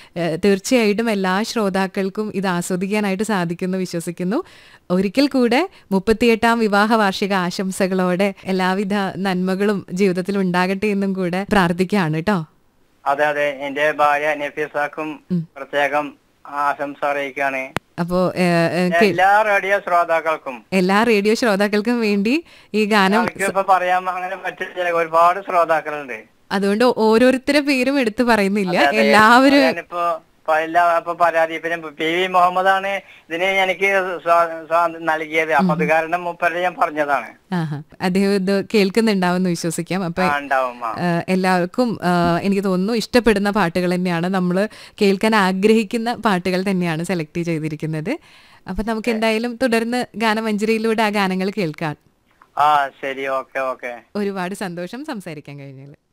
ഏഹ്, തീർച്ചയായിട്ടും എല്ലാ ശ്രോതാക്കൾക്കും ഇത് ആസ്വദിക്കാനായിട്ട് സാധിക്കുന്നു വിശ്വസിക്കുന്നു ഒരിക്കൽ കൂടെ മുപ്പത്തിയെട്ടാം വിവാഹ വാർഷിക ആശംസകളോടെ എല്ലാവിധ നന്മകളും ജീവിതത്തിൽ ഉണ്ടാകട്ടെ എന്നും കൂടെ പ്രാർത്ഥിക്കുകയാണ് കേട്ടോ അതെ അതെ എന്റെ ഭാര്യ നഫീസാക്കും പ്രത്യേകം ആശംസ അറിയിക്കാണ് അപ്പോൾ ഏഹ്, ഏഹ്, കേ- എല്ലാ റേഡിയോ ശ്രോതാക്കൾക്കും എല്ലാ റേഡിയോ ശ്രോതാക്കൾക്കും വേണ്ടി ഈ ഗാനം എനിക്ക് ഇപ്പൊ പറയാൻ അങ്ങനെ പറ്റില്ല ഒരുപാട് ശ്രോതാക്കളുണ്ട് അതുകൊണ്ട് ഓരോരുത്തരുടെ പേരും എടുത്തു പറയുന്നില്ല എല്ലാവരും ഞാനിപ്പോ ഇപ്പൊ എല്ലാ ഇപ്പൊ പരാതി പിന്നെ പി വി മുഹമ്മദാണ് ഇതിന് എനിക്ക് സ്വാ- സ്വാ- നൽകിയത് അപ്പൊ അത് കാരണം മുപ്പരുടെ ഞാൻ പറഞ്ഞതാണ് ആഹാ. അദ്ദേഹം ഇത് കേൾക്കുന്നുണ്ടാവുമെന്ന് വിശ്വസിക്കാം അപ്പൊ ആ ഉണ്ടാവും ആ ഏഹ്, എല്ലാവർക്കും ഏഹ്, എനിക്ക് തോന്നുന്നു ഇഷ്ടപ്പെടുന്ന പാട്ടുകൾ തന്നെയാണ് നമ്മൾ കേൾക്കാൻ ആഗ്രഹിക്കുന്ന പാട്ടുകൾ തന്നെയാണ് സെലക്ട് ചെയ്തിരിക്കുന്നത് അപ്പൊ നമുക്ക് എന്തായാലും തുടർന്ന് ഗാനമഞ്ജരിയിലൂടെ ആ ഗാനങ്ങൾ കേൾക്കാം ആ ശരി ഓക്കെ ഓക്കെ ഒരുപാട് സന്തോഷം സംസാരിക്കാൻ കഴിഞ്ഞാൽ